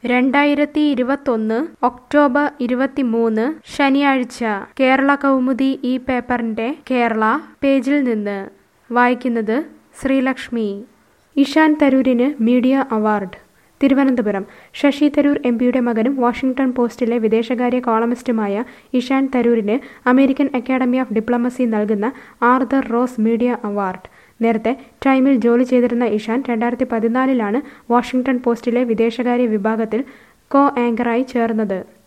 രണ്ടായിരത്തി ഇരുപത്തൊന്ന് ഒക്ടോബർ ഇരുപത്തിമൂന്ന് ശനിയാഴ്ച കേരള കൗമുദി ഈ പേപ്പറിന്റെ കേരള പേജിൽ നിന്ന് വായിക്കുന്നത് ശ്രീലക്ഷ്മി ഇഷാൻ തരൂരിന് media award Thiruvananthapuram Shashi Tharoor M പിയുടെ മകനും വാഷിംഗ്ടൺ പോസ്റ്റിലെ വിദേശകാര്യ കോളമിസ്റ്റുമായ ഇഷാൻ തരൂരിന് അമേരിക്കൻ അക്കാഡമി ഓഫ് ഡിപ്ലോമസി നൽകുന്ന ആർതർ റോസ് മീഡിയ അവാർഡ് നേരത്തെ ടൈമിൽ ജോലി ചെയ്തിരുന്ന ഇഷാൻ രണ്ടായിരത്തി പതിനാലിലാണ് വാഷിംഗ്ടൺ പോസ്റ്റിലെ വിദേശകാര്യ വിഭാഗത്തിൽ കോ ആങ്കറായി ചേർന്നത്